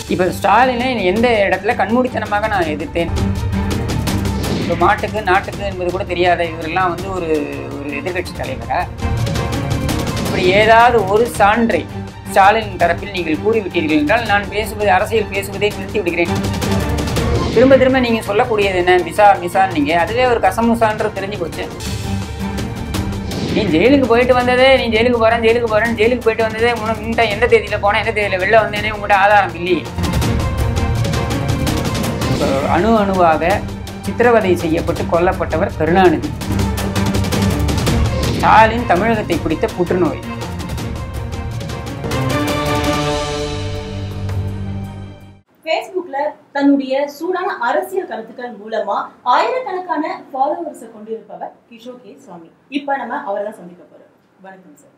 இப்போ ஸ்டாலினை எந்த இடத்துல கண்மூடித்தனமாக நான் எதிர்த்தேன் இப்போ மாட்டுக்கு நாட்டுக்கு என்பது கூட தெரியாத இவரெல்லாம் வந்து ஒரு ஒரு எதிர்க்கட்சி தலைவரா இப்படி ஏதாவது ஒரு சான்றை ஸ்டாலின் தரப்பில் நீங்கள் கூறிவிட்டீர்கள் என்றால் நான் பேசுவது அரசியல் பேசுவதை நிறுத்தி விடுகிறேன் திரும்ப திரும்ப நீங்கள் சொல்லக்கூடியது என்ன மிசா மிசான்னு நீங்கள் அதுவே ஒரு கசமுசான்றது தெரிஞ்சு போச்சு நீ ஜெயிலுக்கு போயிட்டு வந்ததே நீ ஜெயிலுக்கு போறேன் ஜெயிலுக்கு போறேன் ஜெயிலுக்கு போயிட்டு வந்ததே உன்கிட்ட எந்த தேதியில போனேன் எந்த தேதியில வெளில வந்தேனே உங்கள்கிட்ட ஆதாரம் இல்லையே இப்போ அணு அணுவாக சித்திரவதை செய்யப்பட்டு கொல்லப்பட்டவர் கருணாநிதி ஸ்டாலின் தமிழகத்தை பிடித்த புற்றுநோய் ஃபேஸ்புக்ல தன்னுடைய சூடான அரசியல் கருத்துக்கள் மூலமா ஆயிரக்கணக்கான ஃபாலோவர்ஸை கொண்டிருப்பவர் கிஷோர் கே சுவாமி இப்ப நம்ம அவரை தான் சந்திக்க போறோம் வணக்கம் சார்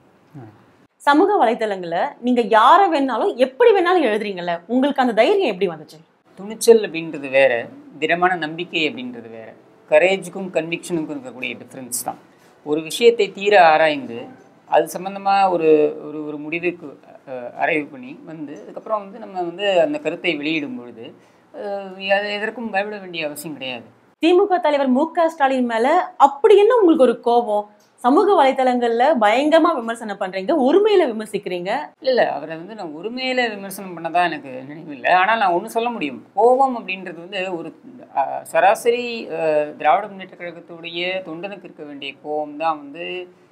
சமூக வலைதளங்கள்ல நீங்க யார வேணாலும் எப்படி வேணாலும் எழுதுறீங்கல்ல உங்களுக்கு அந்த தைரியம் எப்படி வந்துச்சு துணிச்சல் அப்படின்றது வேற திடமான நம்பிக்கை அப்படின்றது வேற கரேஜுக்கும் கன்விக்ஷனுக்கும் இருக்கக்கூடிய டிஃப்ரென்ஸ் தான் ஒரு விஷயத்தை தீர ஆராய்ந்து அது சம்மந்தமாக ஒரு ஒரு ஒரு முடிவுக்கு அஹ், ஆராய்வு பண்ணி வந்து அதுக்கப்புறம் வந்து நம்ம வந்து அந்த கருத்தை வெளியிடும் பொழுது அஹ், அது எதற்கும் பயப்பட வேண்டிய அவசியம் கிடையாது திமுக தலைவர் மு க ஸ்டாலின் மேல அப்படி என்ன உங்களுக்கு ஒரு கோபம் சமூக வலைதளங்கள்ல பயங்கரமா விமர்சனம் பண்றீங்க ஒருமையில விமர்சிக்கிறீங்க இல்லை இல்லை அவரை வந்து நான் உரிமையில விமர்சனம் பண்ணதா எனக்கு நினைவில்லை ஆனால் நான் ஒன்று சொல்ல முடியும் கோபம் அப்படின்றது வந்து ஒரு அஹ், சராசரி அஹ், திராவிட முன்னேற்ற கழகத்துடைய தொண்டனுக்கு இருக்க வேண்டிய கோபம் தான் வந்து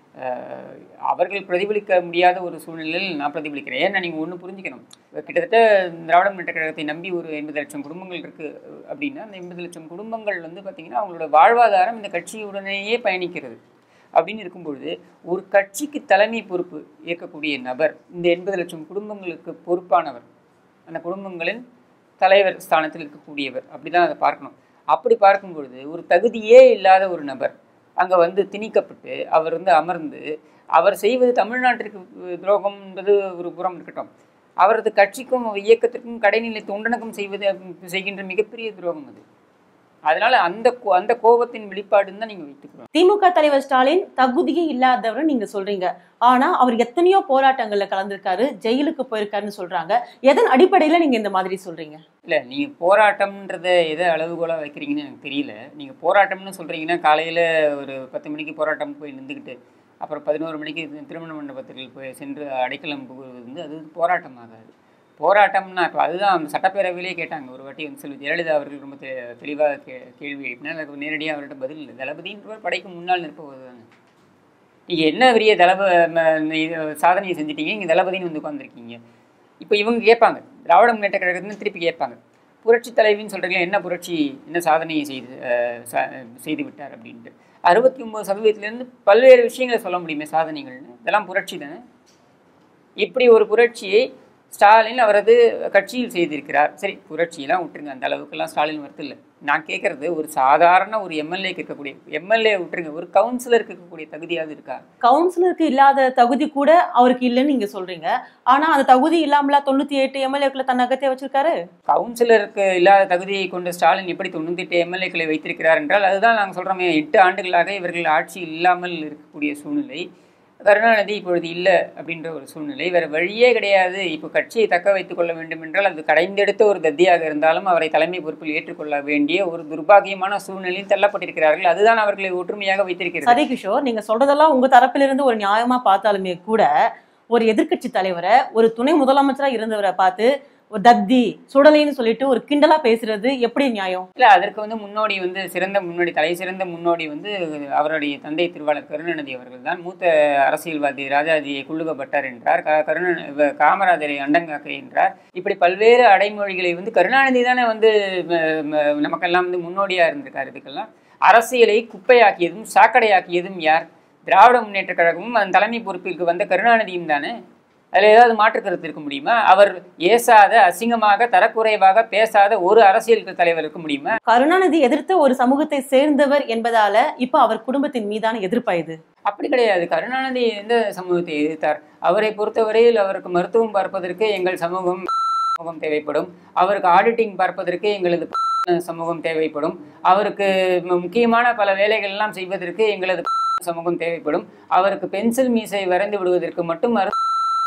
அஹ், அவர்கள் பிரதிபலிக்க முடியாத ஒரு சூழ்நிலையில் நான் பிரதிபலிக்கிறேன் ஏன்னா நீங்கள் ஒன்று புரிஞ்சுக்கணும் கிட்டத்தட்ட திராவிட முன்னேற்ற கழகத்தை நம்பி ஒரு எண்பது லட்சம் குடும்பங்கள் இருக்குது அப்படின்னா அந்த எண்பது லட்சம் குடும்பங்கள் வந்து பார்த்திங்கன்னா அவங்களோட வாழ்வாதாரம் இந்த கட்சியுடனேயே பயணிக்கிறது அப்படின்னு இருக்கும்பொழுது ஒரு கட்சிக்கு தலைமை பொறுப்பு ஏற்கக்கூடிய நபர் இந்த எண்பது லட்சம் குடும்பங்களுக்கு பொறுப்பானவர் அந்த குடும்பங்களின் தலைவர் ஸ்தானத்தில் இருக்கக்கூடியவர் அப்படி தான் அதை பார்க்கணும் அப்படி பார்க்கும் பொழுது ஒரு தகுதியே இல்லாத ஒரு நபர் அங்கே வந்து திணிக்கப்பட்டு அவர் வந்து அமர்ந்து அவர் செய்வது தமிழ்நாட்டிற்கு துரோகம் என்பது ஒரு புறம் இருக்கட்டும் அவரது கட்சிக்கும் இயக்கத்திற்கும் கடைநிலை தொண்டனுக்கும் செய்வது செய்கின்ற மிகப்பெரிய துரோகம் அது அதனால அந்த கோ- அந்த கோபத்தின் வெளிப்பாடுன்னு தான் நீங்கள் வைத்துக்கிறோம் திமுக தலைவர் ஸ்டாலின் தகுதியே இல்லாதவர் நீங்க சொல்றீங்க ஆனா அவர் எத்தனையோ போராட்டங்கள்ல கலந்திருக்காரு ஜெயிலுக்கு போயிருக்காருன்னு சொல்றாங்க எதன் அடிப்படையில நீங்க இந்த மாதிரி சொல்றீங்க இல்லை நீங்கள் போராட்டம்ன்றதை எதை அளவுகோலாக வைக்கிறீங்கன்னு எனக்கு தெரியல நீங்கள் போராட்டம்னு சொல்கிறீங்கன்னா காலையில் ஒரு பத்து மணிக்கு போராட்டம் போய் நின்றுக்கிட்டு அப்புறம் பதினோரு மணிக்கு தி- திருமண மண்டபத்தில் போய் சென்று அடைக்கலம் புகுவது வந்து அது போராட்டமாகாது போராட்டம்னா இப்போ அதுதான் அந்த சட்டப்பேரவையிலே கேட்டாங்க ஒரு வாட்டி வந்து செல்வி ஜெயலலிதா அவர்கள் ரொம்ப தெ தெளிவாக கே கேள்வி எழுப்பினா அதுக்கு நேரடியாக அவர்கிட்ட பதில் இல்லை தளபதின்றவர் படைக்கு முன்னால் நிற்பவர் தானே நீங்கள் என்ன பெரிய தளப ம- இது சாதனையை செஞ்சிட்டீங்க இங்கே தளபதின்னு வந்து உட்காந்துருக்கீங்க இப்போ இவங்க கேட்பாங்க திராவிட முன்னேற்ற கழகத்துன்னு திருப்பி கேட்பாங்க புரட்சி தலைவின்னு சொல்கிறீங்களா என்ன புரட்சி என்ன சாதனையை செய்து அஹ், சா- செய்து விட்டார் அப்படின்ட்டு அறுபத்தி ஒம்பது சதவீதத்துலேருந்து பல்வேறு விஷயங்களை சொல்ல முடியுமே சாதனைகள்னு இதெல்லாம் புரட்சி தானே இப்படி ஒரு புரட்சியை ஸ்டாலின் அவரது கட்சியில் செய்திருக்கிறார் சரி புரட்சியெல்லாம் விட்டுருங்க அந்த அளவுக்குலாம் ஸ்டாலின் வருது இல்லை நான் கேட்குறது ஒரு சாதாரண ஒரு எம்எல்ஏக்கு இருக்கக்கூடிய எம்எல்ஏ விட்டுருங்க ஒரு கவுன்சிலருக்கு இருக்கக்கூடிய தகுதியாவது இருக்கா கவுன்சிலருக்கு இல்லாத தகுதி கூட அவருக்கு இல்லைன்னு நீங்க சொல்றீங்க ஆனா அந்த தகுதி இல்லாமல தொண்ணூத்தி எட்டு எம்எல்ஏக்களை தன் அகத்தே வச்சிருக்காரு கவுன்சிலருக்கு இல்லாத தகுதியை கொண்ட ஸ்டாலின் எப்படி தொண்ணூத்தி எட்டு எம்எல்ஏக்களை வைத்திருக்கிறார் என்றால் அதுதான் நாங்கள் சொல்கிறோமே எட்டு ஆண்டுகளாக இவர்கள் ஆட்சி இல்லாமல் இருக்கக்கூடிய சூழ்நிலை கருணாநிதி இப்பொழுது இல்லை அப்படின்ற ஒரு சூழ்நிலை வேறு வழியே கிடையாது இப்போ கட்சியை தக்க வைத்துக் கொள்ள வேண்டும் என்றால் அது கடைந்தெடுத்த ஒரு தத்தியாக இருந்தாலும் அவரை தலைமை பொறுப்பில் ஏற்றுக்கொள்ள வேண்டிய ஒரு துர்பாகியமான சூழ்நிலையில் தள்ளப்பட்டிருக்கிறார்கள் அதுதான் அவர்களை ஒற்றுமையாக வைத்திருக்கிறது சரி கிஷோர் நீங்க சொல்றதெல்லாம் உங்க தரப்பிலிருந்து ஒரு நியாயமா பார்த்தாலுமே கூட ஒரு எதிர்க்கட்சி தலைவரை ஒரு துணை முதலமைச்சரா இருந்தவரை பார்த்து ஒரு தத்தி சுடலைன்னு சொல்லிட்டு ஒரு கிண்டலா பேசுறது எப்படி நியாயம் இல்லை அதற்கு வந்து முன்னோடி வந்து சிறந்த முன்னோடி தலை சிறந்த முன்னோடி வந்து அவருடைய தந்தை திருவாளர் கருணாநிதி அவர்கள் தான் மூத்த அரசியல்வாதி ராஜாஜியை குள்ளுக பட்டார் என்றார் க கருணா இவ- காமராஜரை அண்டங்காக்கை என்றார் இப்படி பல்வேறு அடைமொழிகளை வந்து கருணாநிதி தானே வந்து ம- ம- நமக்கெல்லாம் வந்து முன்னோடியாக இருந்திருக்கார் இதுக்கெல்லாம் அரசியலை குப்பையாக்கியதும் சாக்கடையாக்கியதும் யார் திராவிட முன்னேற்ற கழகமும் அதன் தலைமை பொறுப்பிற்கு வந்த கருணாநிதியும் தானே அதில் ஏதாவது மாற்று கருத்து இருக்க முடியுமா அவர் ஏசாத அசிங்கமாக தரக்குறைவாக பேசாத ஒரு அரசியல் தலைவர் இருக்க முடியுமா கருணாநிதி எதிர்த்த ஒரு சமூகத்தை சேர்ந்தவர் என்பதால இப்ப அவர் குடும்பத்தின் மீதான எதிர்ப்பா இது அப்படி கிடையாது கருணாநிதி எந்த சமூகத்தை எதிர்த்தார் அவரை பொறுத்தவரையில் அவருக்கு மருத்துவம் பார்ப்பதற்கு எங்கள் சமூகம் சமூகம் தேவைப்படும் அவருக்கு ஆடிட்டிங் பார்ப்பதற்கு எங்களது சமூகம் தேவைப்படும் அவருக்கு மு- முக்கியமான பல வேலைகள் எல்லாம் செய்வதற்கு எங்களது சமூகம் தேவைப்படும் அவருக்கு பென்சில் மீசை வரைந்து விடுவதற்கு மட்டும் மரு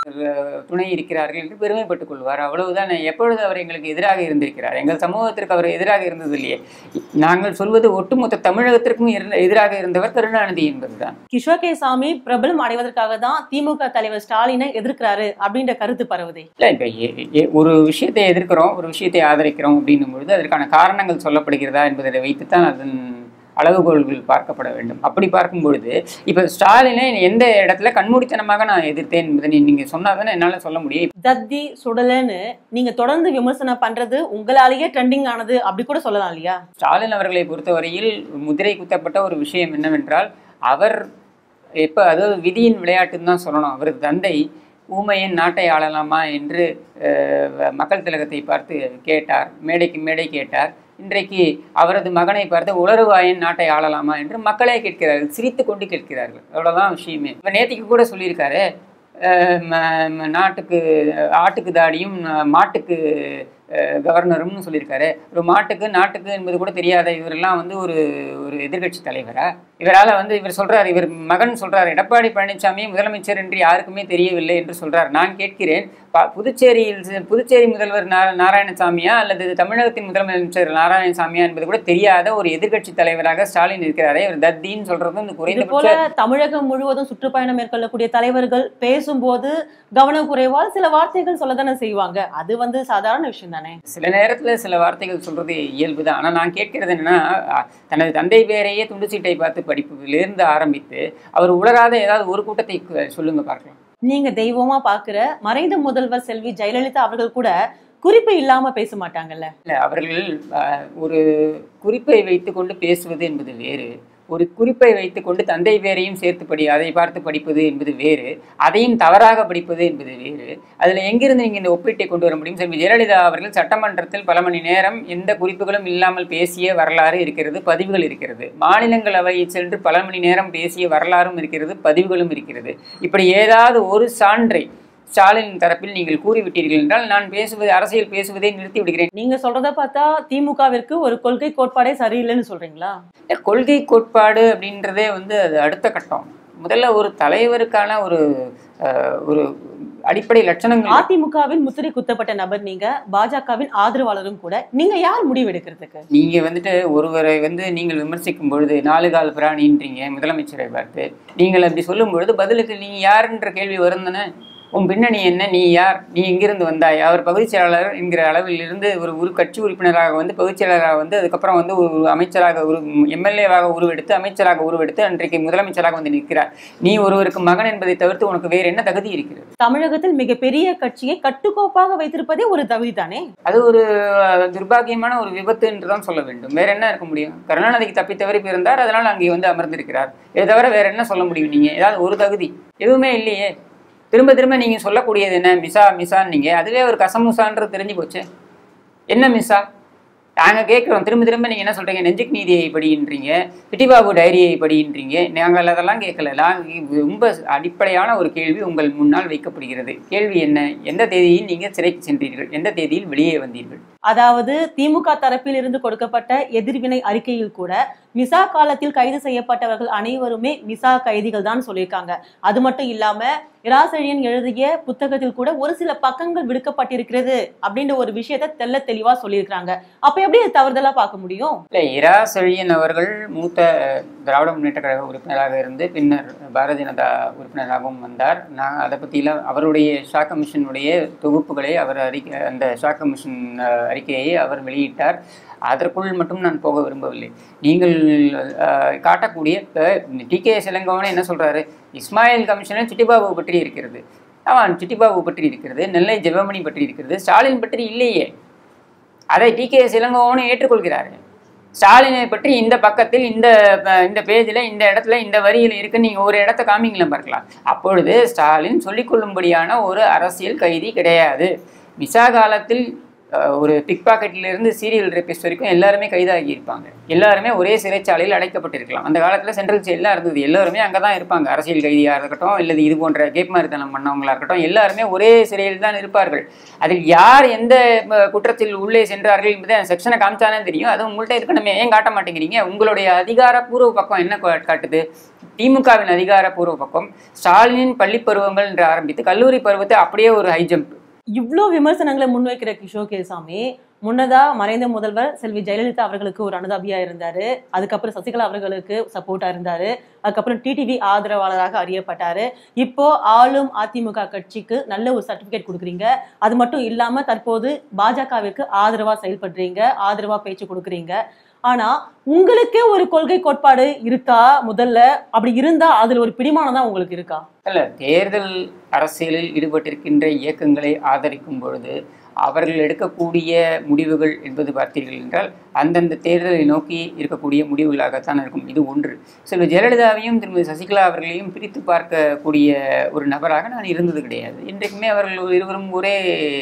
அஹ், துணை இருக்கிறார்கள் என்று பெருமைப்பட்டுக் கொள்வார் அவ்வளவுதான் எப்பொழுது அவர் எங்களுக்கு எதிராக இருந்திருக்கிறார் எங்கள் சமூகத்திற்கு அவர் எதிராக இருந்தது இல்லையே நாங்கள் சொல்வது ஒட்டுமொத்த தமிழகத்திற்கும் இருந்த- எதிராக இருந்தவர் கருணாநிதி என்பதுதான் கிஷோர் கே சாமி பிரபலம் அடைவதற்காக தான் திமுக தலைவர் ஸ்டாலினை எதிர்க்கிறாரு அப்படின்ற கருத்து பரவுதே இல்லை இப்போ ஒரு விஷயத்தை எதிர்க்கிறோம் ஒரு விஷயத்தை ஆதரிக்கிறோம் அப்படின்னும் பொழுது அதற்கான காரணங்கள் சொல்லப்படுகிறதா என்பதை வைத்துத்தான் அதன் அளவுகோல்கள் பார்க்கப்பட வேண்டும் அப்படி பார்க்கும் பொழுது இப்போ ஸ்டாலினை எந்த இடத்துல கண்மூடித்தனமாக நான் எதிர்த்தேன் என்பதை நீ- நீங்க சொன்னாதானே என்னால் சொல்ல முடியும் தத்தி சுடலன்னு நீங்க தொடர்ந்து விமர்சனம் பண்றது உங்களாலேயே ட்ரெண்டிங் ஆனது அப்படி கூட சொல்லலாம் இல்லையா ஸ்டாலின் அவர்களை பொறுத்தவரையில் முதிரை குத்தப்பட்ட ஒரு விஷயம் என்னவென்றால் அவர் எப்போ அதாவது விதியின் விளையாட்டுன்னு தான் சொல்லணும் அவரது தந்தை ஊமையின் நாட்டை ஆளலாமா என்று அஹ், மக்கள் திலகத்தை பார்த்து கேட்டார் மேடைக்கு மேடை கேட்டார் இன்றைக்கு அவரது மகனை பார்த்து உளறுவாயன் நாட்டை ஆளலாமா என்று மக்களே கேட்கிறார்கள் சிரித்து கொண்டு கேட்கிறார்கள் அவ்வளோதான் விஷயமே இப்போ நேத்திக்கு கூட சொல்லியிருக்காரு அஹ், ம- ம- நாட்டுக்கு ஆட்டுக்கு தாடியும் அஹ், மாட்டுக்கு அஹ், கவர்னரும்னு சொல்லியிருக்காரு ஒரு மாட்டுக்கு நாட்டுக்கு என்பது கூட தெரியாத இவரெல்லாம் வந்து ஒரு ஒரு எதிர்க்கட்சி தலைவரா இவரால் வந்து இவர் சொல்றார் இவர் மகன் சொல்றார் எடப்பாடி பழனிசாமி முதலமைச்சர் என்று யாருக்குமே தெரியவில்லை என்று சொல்றார் நான் கேட்கிறேன் ப- புதுச்சேரியில் செ- புதுச்சேரி முதல்வர் நா- நாராயணசாமியா அல்லது தமிழகத்தின் முதலமைச்சர் நாராயணசாமியா என்பது கூட தெரியாத ஒரு எதிர்க்கட்சி தலைவராக ஸ்டாலின் இருக்கிறாரே இவர் தத்தின்னு சொல்றது இந்த இது குறைந்தபட்ச போல தமிழகம் முழுவதும் சுற்றுப்பயணம் மேற்கொள்ளக்கூடிய தலைவர்கள் பேசும்போது கவனக்குறைவால் சில வார்த்தைகள் சொல்லதானே செய்வாங்க அது வந்து சாதாரண விஷயம் தானே சில நேரத்தில் சில வார்த்தைகள் சொல்றது இயல்பு தான் ஆனால் நான் கேட்கிறது என்னன்னா அ, தனது தந்தை பேரையே துண்டு சீட்டை பார்த்து படிப்பதிலிருந்து ஆரம்பித்து அவர் உலராத ஏதாவது ஒரு கூட்டத்தை கு- சொல்லுங்க பார்க்கலாம் நீங்க தெய்வமா பாக்குற மறைந்த முதல்வர் செல்வி ஜெயலலிதா அவர்கள் கூட குறிப்பு இல்லாம பேச மாட்டாங்கல்ல இல்லை அவர்கள் அ, ஒரு குறிப்பை வைத்துக்கொண்டு பேசுவது என்பது வேறு ஒரு குறிப்பை வைத்துக்கொண்டு தந்தை பேரையும் சேர்த்து படி அதை பார்த்து படிப்பது என்பது வேறு அதையும் தவறாக படிப்பது என்பது வேறு அதில் எங்கிருந்து நீங்கள் இந்த ஒப்பீட்டை கொண்டு வர முடியும் செல்வி ஜெயலலிதா அவர்கள் சட்டமன்றத்தில் பல மணி நேரம் எந்த குறிப்புகளும் இல்லாமல் பேசிய வரலாறு இருக்கிறது பதிவுகள் இருக்கிறது மாநிலங்களவையை சென்று பல மணி நேரம் பேசிய வரலாறும் இருக்கிறது பதிவுகளும் இருக்கிறது இப்படி ஏதாவது ஒரு சான்றை ஸ்டாலின் தரப்பில் நீங்கள் கூறிவிட்டீர்கள் என்றால் நான் பேசுவது அரசியல் பேசுவதை நிறுத்தி விடுகிறேன் நீங்க சொல்றத பார்த்தா திமுகவிற்கு ஒரு கொள்கை கோட்பாடே சரியில்லைன்னு சொல்றீங்களா இந்த கொள்கை கோட்பாடு அப்படின்றதே வந்து அது அடுத்த கட்டம் முதல்ல ஒரு தலைவருக்கான ஒரு அஹ், ஒரு அடிப்படை லட்சணங்கள் அதிமுகவின் முத்திரை குத்தப்பட்ட நபர் நீங்க பாஜகவின் ஆதரவாளரும் கூட நீங்க யார் முடிவு எடுக்கிறதுக்கு நீங்க வந்துட்டு ஒருவரை வந்து நீங்கள் விமர்சிக்கும் பொழுது நாலு கால் பிராணின்றீங்க முதலமைச்சரை பார்த்து நீங்கள் அப்படி சொல்லும் பொழுது பதிலுக்கு நீ யாருன்ற கேள்வி வரும் தானே உன் பின்னணி என்ன நீ யார் நீ எங்கிருந்து வந்தாய் அவர் பகுதிச் செயலாளர் என்கிற அளவில் இருந்து ஒரு ஒரு கட்சி உறுப்பினராக வந்து பகுதிச் செயலாளராக வந்து அதுக்கப்புறம் வந்து ஒரு அமைச்சராக உரு எம்எல்ஏவாக உருவெடுத்து அமைச்சராக உருவெடுத்து அன்றைக்கு முதலமைச்சராக வந்து நிற்கிறார் நீ ஒருவருக்கு மகன் என்பதை தவிர்த்து உனக்கு வேறு என்ன தகுதி இருக்கிறது தமிழகத்தில் மிகப்பெரிய கட்சியை கட்டுக்கோப்பாக வைத்திருப்பதே ஒரு தகுதி தானே அது ஒரு அஹ், துர்பாக்கியமான ஒரு விபத்து என்று தான் சொல்ல வேண்டும் வேற என்ன இருக்க முடியும் கருணாநிதிக்கு தப்பி தவறி பிறந்தார் அதனால் அங்கே வந்து அமர்ந்திருக்கிறார் இதை தவிர வேற என்ன சொல்ல முடியும் நீங்க ஏதாவது ஒரு தகுதி எதுவுமே இல்லையே திரும்ப திரும்ப நீங்க சொல்லக்கூடியது என்ன மிசா மிசான்னு நீங்க அதுவே ஒரு கசமுசான்றது தெரிஞ்சு போச்சு என்ன மிஸ்ஸா நாங்கள் கேட்குறோம் திரும்ப திரும்ப நீங்கள் என்ன சொல்கிறீங்க நெஞ்சுக்கு நீதியை படின்றீங்க பிட்டிபாபு டைரியை படின்றீங்க நாங்கள் அதெல்லாம் கேட்கல நாங்கள் ரொம்ப அடிப்படையான ஒரு கேள்வி உங்கள் முன்னால் வைக்கப்படுகிறது கேள்வி என்ன எந்த தேதியில் நீங்கள் சிறைக்கு சென்றீர்கள் எந்த தேதியில் வெளியே வந்தீர்கள் அதாவது திமுக தரப்பில் இருந்து கொடுக்கப்பட்ட எதிர்வினை அறிக்கையில் கூட மிசா காலத்தில் கைது செய்யப்பட்டவர்கள் அனைவருமே மிசா கைதிகள் தான் சொல்லியிருக்காங்க அது மட்டும் இல்லாம இராசழியன் எழுதிய புத்தகத்தில் கூட ஒரு சில பக்கங்கள் விடுக்கப்பட்டிருக்கிறது அப்படின்ற ஒரு விஷயத்த தெள்ள தெளிவா சொல்லியிருக்காங்க அப்ப எப்படி இது தவறுதலா பார்க்க முடியும் இல்லை இரா செழியன் அவர்கள் மூத்த திராவிட முன்னேற்ற கழக உறுப்பினராக இருந்து பின்னர் பாரதிய ஜனதா உறுப்பினராகவும் வந்தார் நான் அதை பற்றிலாம் அவருடைய ஷா கமிஷனுடைய தொகுப்புகளை அவர் அறிக்கை அந்த ஷா கமிஷன் அஹ், அறிக்கையை அவர் வெளியிட்டார் அதற்குள் மட்டும் நான் போக விரும்பவில்லை நீங்கள் அஹ், காட்டக்கூடிய டி கே சிலங்கோவன் என்ன சொல்றாரு இஸ்மாயில் கமிஷனர் சிட்டிபாபு பற்றி இருக்கிறது ஆமாம் சிட்டிபாபு பற்றி இருக்கிறது நெல்லை ஜெபமணி பற்றி இருக்கிறது ஸ்டாலின் பற்றி இல்லையே அதை டி கே சிலங்கோவனும் ஏற்றுக்கொள்கிறார் ஸ்டாலினை பற்றி இந்த பக்கத்தில் இந்த ப- இந்த பேஜில் இந்த இடத்துல இந்த வரியில் இருக்கு நீங்கள் ஒரு இடத்த காமிங்களேன் பார்க்கலாம் அப்பொழுது ஸ்டாலின் சொல்லிக்கொள்ளும்படியான ஒரு அரசியல் கைதி கிடையாது மிசா காலத்தில் அஹ், ஒரு பிக் பாக்கெட்டிலிருந்து சீரியல் ரேபிஸ்ட் வரைக்கும் எல்லாருமே கைதாகி இருப்பாங்க எல்லாருமே ஒரே சிறைச்சாலையில் அடைக்கப்பட்டிருக்கலாம் அந்த காலத்தில் சென்ட்ரல் ஜெயிலாக இருந்தது எல்லாருமே அங்கே தான் இருப்பாங்க அரசியல் கைதியாக இருக்கட்டும் இல்லது இது போன்ற கேப்மாரித்தனம் பண்ணவங்களா இருக்கட்டும் எல்லாருமே ஒரே சிறையில் தான் இருப்பார்கள் அதில் யார் எந்த அஹ், குற்றத்தில் உள்ளே சென்றார்கள் என்பதை செக்ஷனை காமிச்சானே தெரியும் அது உங்கள்கிட்ட இருக்கணுமே ஏன் காட்ட மாட்டேங்கிறீங்க உங்களுடைய அதிகாரப்பூர்வ பக்கம் என்ன கா- காட்டுது திமுகவின் அதிகாரப்பூர்வ பக்கம் ஸ்டாலினின் பள்ளி பருவங்கள் என்று ஆரம்பித்து கல்லூரி பருவத்தை அப்படியே ஒரு ஹை ஜம்ப் இவ்ளோ விமர்சனங்களை முன்வைக்கிற கிஷோர் கேசாமி முன்னதா மறைந்த முதல்வர் செல்வி ஜெயலலிதா அவர்களுக்கு ஒரு அனுதாபியா இருந்தாரு அதுக்கப்புறம் சசிகலா அவர்களுக்கு சப்போர்ட்டா இருந்தாரு அதுக்கப்புறம் டிடிவி ஆதரவாளராக அறியப்பட்டாரு இப்போ ஆளும் அதிமுக கட்சிக்கு நல்ல ஒரு சர்டிபிகேட் கொடுக்குறீங்க அது மட்டும் இல்லாம தற்போது பாஜகவிற்கு ஆதரவா செயல்படுறீங்க ஆதரவா பேச்சு கொடுக்குறீங்க ஆனா உங்களுக்கே ஒரு கொள்கை கோட்பாடு இருக்கா முதல்ல அப்படி இருந்தா அதுல ஒரு பிடிமானம் தான் உங்களுக்கு இருக்கா அல்ல தேர்தல் அரசியலில் ஈடுபட்டிருக்கின்ற இயக்கங்களை ஆதரிக்கும் பொழுது அவர்கள் எடுக்கக்கூடிய முடிவுகள் என்பது பார்த்தீர்கள் என்றால் அந்தந்த தேர்தலை நோக்கி இருக்கக்கூடிய முடிவுகளாகத்தான் இருக்கும் இது ஒன்று செல்வி ஜெயலலிதாவையும் திருமதி சசிகலா அவர்களையும் பிரித்து பார்க்கக்கூடிய ஒரு நபராக நான் இருந்தது கிடையாது இன்றைக்குமே அவர்கள் இருவரும் ஒரே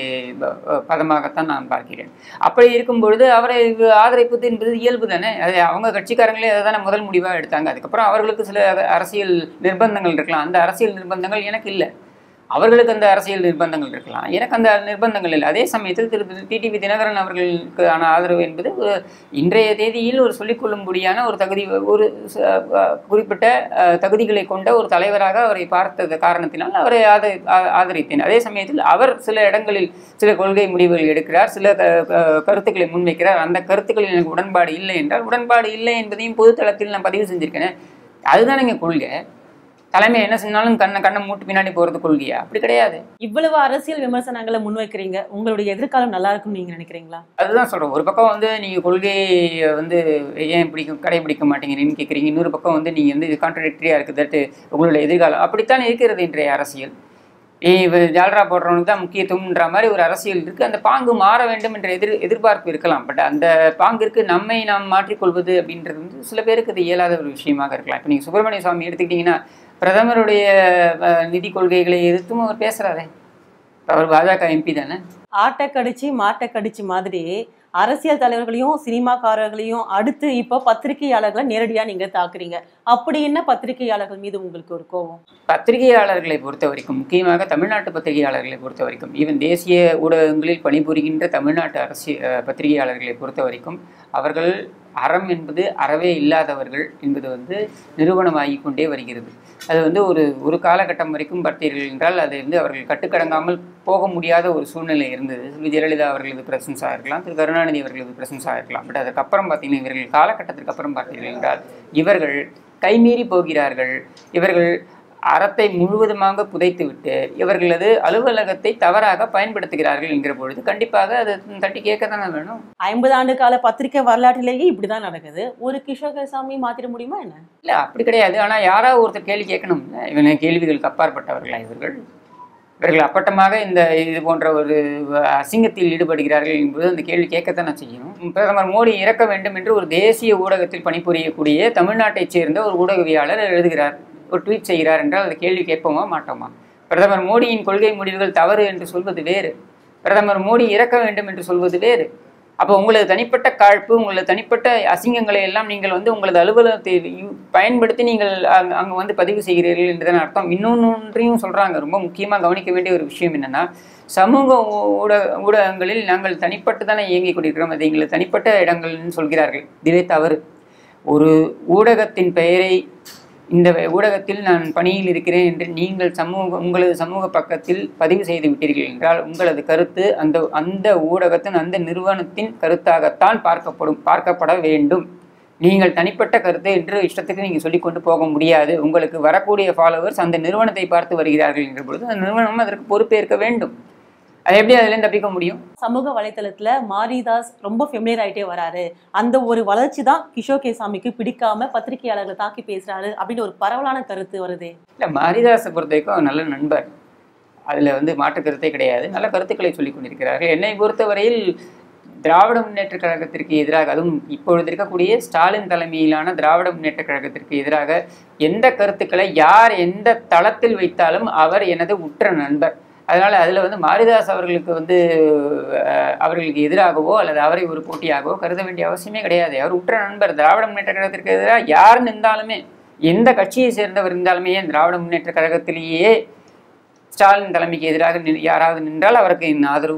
ப- ப- பதமாகத்தான் நான் பார்க்கிறேன் அப்படி இருக்கும் பொழுது அவரை ஆதரிப்பது என்பது இயல்பு தானே அது அவங்க கட்சிக்காரங்களே அதை தானே முதல் முடிவாக எடுத்தாங்க அதுக்கப்புறம் அவர்களுக்கு சில அரசியல் நிர்பந்தங்கள் இருக்கலாம் அந்த அரசியல் நிர்பந்தங்கள் எனக்கு இல்லை அவர்களுக்கு அந்த அரசியல் நிர்பந்தங்கள் இருக்கலாம் எனக்கு அந்த நிர்பந்தங்கள் இல்லை அதே சமயத்தில் திரு டிடிவி தினகரன் அவர்களுக்கான ஆதரவு என்பது ஒரு இன்றைய தேதியில் ஒரு சொல்லிக்கொள்ளும்படியான ஒரு தகுதி ஒரு ச- அஹ் குறிப்பிட்ட அஹ், தகுதிகளை கொண்ட ஒரு தலைவராக அவரை பார்த்தது காரணத்தினால் அவரை ஆத ஆ- ஆதரித்தேன் அதே சமயத்தில் அவர் சில இடங்களில் சில கொள்கை முடிவுகள் எடுக்கிறார் சில க- க- கருத்துக்களை முன்வைக்கிறார் அந்த கருத்துக்களில் எனக்கு உடன்பாடு இல்லை என்றால் உடன்பாடு இல்லை என்பதையும் பொதுத்தளத்தில் நான் பதிவு செஞ்சிருக்கேன் அதுதான் எங்கள் கொள்கை தலைமை என்ன செஞ்சாலும் கண்ணை கண்ணை மூட்டு பின்னாடி போகிறது கொள்கையா அப்படி கிடையாது இவ்வளவு அரசியல் விமர்சனங்களை முன்வைக்கிறீங்க உங்களுடைய எதிர்காலம் நல்லா இருக்கும்னு நீங்க நினைக்கிறீங்களா அதுதான் சொல்கிறேன் ஒரு பக்கம் வந்து நீங்கள் கொள்கையை வந்து ஏன் பிடிக்கும் கடைபிடிக்க மாட்டேங்கிறீங்கன்னு கேட்குறீங்க இன்னொரு பக்கம் வந்து நீங்கள் வந்து இது கான்ட்ரடிக்டரியாக இருக்குது தட்டு உங்களுடைய எதிர்காலம் அப்படித்தான் இருக்கிறது இன்றைய அரசியல் ஏ இவ ஜால்ரா போடுறவனுக்கு தான் முக்கியத்துவம்ன்ற மாதிரி ஒரு அரசியல் இருக்குது அந்த பாங்கு மாற வேண்டும் என்ற எதிர் எதிர்பார்ப்பு இருக்கலாம் பட் அந்த பாங்கிற்கு நம்மை நாம் மாற்றிக்கொள்வது அப்படின்றது வந்து சில பேருக்கு அது இயலாத ஒரு விஷயமாக இருக்கலாம் இப்போ நீங்கள் சுப்பிரமணிய சுவாமி எடுத்துக்கிட்டிங்கன்னா பிரதமருடைய அஹ், நிதி கொள்கைகளை எதிர்த்தும் அவர் பேசுகிறாரே அவர் பாஜக எம்பி தானே ஆட்டை கடிச்சு மாட்டை கடிச்சு மாதிரி அரசியல் தலைவர்களையும் சினிமாக்காரர்களையும் அடுத்து இப்போ பத்திரிகையாளர்களை நேரடியா நீங்க தாக்குறீங்க அப்படி என்ன பத்திரிகையாளர்கள் மீது உங்களுக்கு ஒரு கோபம் பத்திரிகையாளர்களை பொறுத்த வரைக்கும் முக்கியமாக தமிழ்நாட்டு பத்திரிகையாளர்களை பொறுத்த வரைக்கும் ஈவன் தேசிய ஊடகங்களில் பணிபுரிகின்ற தமிழ்நாட்டு அரசு அஹ், பத்திரிகையாளர்களை பொறுத்த வரைக்கும் அவர்கள் அறம் என்பது அறவே இல்லாதவர்கள் என்பது வந்து நிரூபணமாகி கொண்டே வருகிறது அது வந்து ஒரு ஒரு காலகட்டம் வரைக்கும் பார்த்தீர்கள் என்றால் அதை வந்து அவர்கள் கட்டுக்கடங்காமல் போக முடியாத ஒரு சூழ்நிலை இருந்தது திரு ஜெயலலிதா அவர்களது பிரசன்ஸாக இருக்கலாம் திரு கருணாநிதி அவர்களது பிரசன்ஸாக இருக்கலாம் பட் அதுக்கப்புறம் பார்த்தீங்கன்னா இவர்கள் காலகட்டத்திற்கு அப்புறம் பார்த்தீர்கள் என்றால் இவர்கள் கைமீறி போகிறார்கள் இவர்கள் அறத்தை முழுவதுமாக புதைத்துவிட்டு இவர்களது அலுவலகத்தை தவறாக பயன்படுத்துகிறார்கள் என்கிற பொழுது கண்டிப்பாக அது தட்டி கேட்க தானே வேணும் ஐம்பது ஆண்டு கால பத்திரிகை வரலாற்றிலேயே இப்படிதான் நடக்குது ஒரு கிஷோர் கேசாமி மாத்திர முடியுமா என்ன இல்லை அப்படி கிடையாது ஆனால் யாராவது ஒருத்தர் கேள்வி கேட்கணும்ல இவங்க கேள்விகளுக்கு அப்பாற்பட்டவர்களா இவர்கள் இவர்கள் அப்பட்டமாக இந்த இது போன்ற ஒரு அசிங்கத்தில் ஈடுபடுகிறார்கள் என்பது அந்த கேள்வி கேட்கத்தானே செய்யணும் பிரதமர் மோடி இறக்க வேண்டும் என்று ஒரு தேசிய ஊடகத்தில் பணிபுரியக்கூடிய தமிழ்நாட்டைச் சேர்ந்த ஒரு ஊடகவியாளர் எழுதுகிறார் ஒரு ட்வீட் செய்கிறார் என்றால் அந்த கேள்வி கேட்போமா மாட்டோமா பிரதமர் மோடியின் கொள்கை முடிவுகள் தவறு என்று சொல்வது வேறு பிரதமர் மோடி இறக்க வேண்டும் என்று சொல்வது வேறு அப்போ உங்களது தனிப்பட்ட காழ்ப்பு உங்களது தனிப்பட்ட அசிங்கங்களை எல்லாம் நீங்கள் வந்து உங்களது அலுவலகத்தை யூ- பயன்படுத்தி நீங்கள் அங்க அங்கே வந்து பதிவு செய்கிறீர்கள் என்றதன் அர்த்தம் இன்னொன்றையும் சொல்கிறாங்க ரொம்ப முக்கியமாக கவனிக்க வேண்டிய ஒரு விஷயம் என்னென்னா சமூக ஊ- ஊடக ஊடகங்களில் நாங்கள் தனிப்பட்டு தானே இயங்கிக் கொண்டிருக்கிறோம் அது எங்களது தனிப்பட்ட இடங்கள்னு சொல்கிறார்கள் இதுவே தவறு ஒரு ஊடகத்தின் பெயரை இந்த ஊடகத்தில் நான் பணியில் இருக்கிறேன் என்று நீங்கள் சமூக உங்களது சமூக பக்கத்தில் பதிவு செய்து விட்டீர்கள் என்றால் உங்களது கருத்து அந்த அந்த ஊடகத்தின் அந்த நிறுவனத்தின் கருத்தாகத்தான் பார்க்கப்படும் பார்க்கப்பட வேண்டும் நீங்கள் தனிப்பட்ட கருத்து என்று இஷ்டத்துக்கு நீங்கள் சொல்லிக் கொண்டு போக முடியாது உங்களுக்கு வரக்கூடிய ஃபாலோவர்ஸ் அந்த நிறுவனத்தை பார்த்து வருகிறார்கள் என்ற பொழுது அந்த நிறுவனம் அதற்கு பொறுப்பேற்க வேண்டும் அது எப்படி அதுலேருந்து தப்பிக்க முடியும் சமூக வலைத்தளத்துல மாரிதாஸ் ரொம்ப ஃபெமிலியர் ஆயிட்டே வராரு அந்த ஒரு வளர்ச்சி தான் கிஷோர் கேசாமிக்கு பிடிக்காம பத்திரிகையாளர்களை தாக்கி பேசுறாரு அப்படின்னு ஒரு பரவலான கருத்து வருதே இல்லை மாரிதாஸை பொறுத்த வரைக்கும் அவர் நல்ல நண்பர் அதில் வந்து மாற்று கருத்தே கிடையாது நல்ல கருத்துக்களை சொல்லிக் கொண்டிருக்கிறார்கள் என்னை பொறுத்தவரையில் திராவிட முன்னேற்ற கழகத்திற்கு எதிராக அதுவும் இப்பொழுது இருக்கக்கூடிய ஸ்டாலின் தலைமையிலான திராவிட முன்னேற்ற கழகத்திற்கு எதிராக எந்த கருத்துக்களை யார் எந்த தளத்தில் வைத்தாலும் அவர் எனது உற்ற நண்பர் அதனால் அதில் வந்து மாரிதாஸ் அவர்களுக்கு வந்து அஹ், அவர்களுக்கு எதிராகவோ அல்லது அவரை ஒரு போட்டியாகவோ கருத வேண்டிய அவசியமே கிடையாது அவர் உற்ற நண்பர் திராவிட முன்னேற்ற கழகத்திற்கு எதிராக யார் நின்றாலுமே எந்த கட்சியை சேர்ந்தவர் இருந்தாலுமே ஏன் திராவிட முன்னேற்ற கழகத்திலேயே ஸ்டாலின் தலைமைக்கு எதிராக நின்- யாராவது நின்றால் அவருக்கு என் ஆதரவு உண்டு